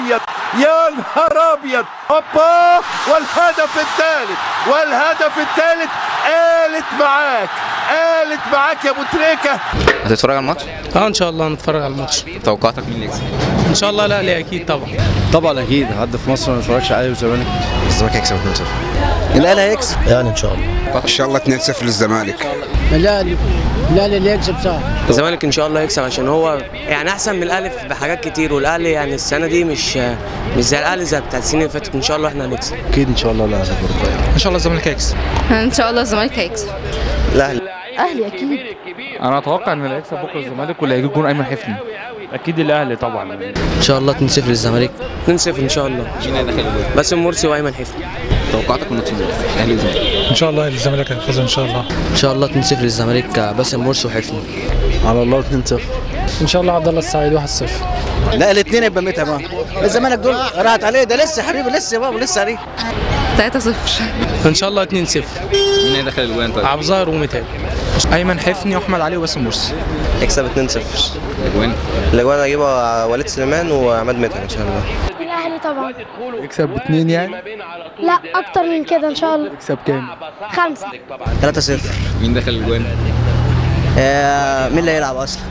ابيض يا نهار ابيض هوبا والهدف الثالث والهدف الثالث قالت معاك قالت معاك يا ابو تريكه هتتفرج على الماتش؟ اه ان شاء الله نتفرج على الماتش توقعاتك مين اللي يكسب؟ ان شاء الله لا لا اكيد طبعا طبعا اكيد حد في مصر ما يتفرجش عليه والزمالك الزمالك هيكسب 2-0 الاهلي هيكسب يعني ان شاء الله ان شاء الله 2-0 للزمالك لا لا اللي يكسب صح الزمالك ان شاء الله يكسب عشان هو يعني احسن من الاهلي بحاجات كتير والاهلي يعني السنه دي مش مش زي الاهلي زي بتاعت السنين اللي فاتت ان شاء الله احنا هنكسب اكيد ان شاء الله الاهلي برضه ان شاء الله الزمالك هيكسب ان شاء الله الزمالك هيكسب الاهلي اهلي اكيد انا اتوقع ان اللي هيكسب بكره الزمالك واللي هيجي جون ايمن حفني اكيد الاهلي طبعا ان شاء الله 2-0 للزمالك 2-0 ان شاء الله مين هيدخل الجول؟ باسم مرسي وايمن حفني توقعاتك من الماتش الاهلي والزمالك ان شاء الله الزمالك هيفوز ان شاء الله ان شاء الله 2-0 للزمالك باسم مرسي وحفني على الله 2-0 ان شاء الله عبد الله السعيد 1-0 لا الاثنين يبقى متعب اه الزمالك دول راحت عليه ده لسه حبيبي لسه يا بابا لسه عليه 3-0 ان شاء الله 2-0 مين هيدخل الجوان طيب؟ عبد الظاهر ومتعب ايمن حفني واحمد علي وباسم مرسي يكسب 2-0 الجوان الاجوان هجيبها وليد سليمان وعماد متعب ان شاء الله الاهلي طبعا يكسب باثنين يعني لا اكتر من كده ان شاء الله يكسب كام؟ خمسة 3-0 مين دخل الجوان؟ آه، مين اللي هيلعب اصلا؟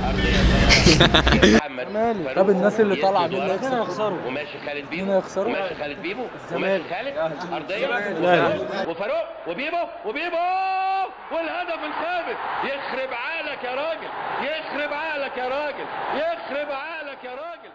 طب الناس اللي طالعه مين اللي هيكسب؟ وماشي خالد بيبو مين هيخسروا؟ وماشي خالد بيبو وماشي خالد ارضيه وفاروق وبيبو وبيبو والهدف الخامس يخرب عقلك يا راجل يخرب عقلك يا راجل يخرب عقلك يا راجل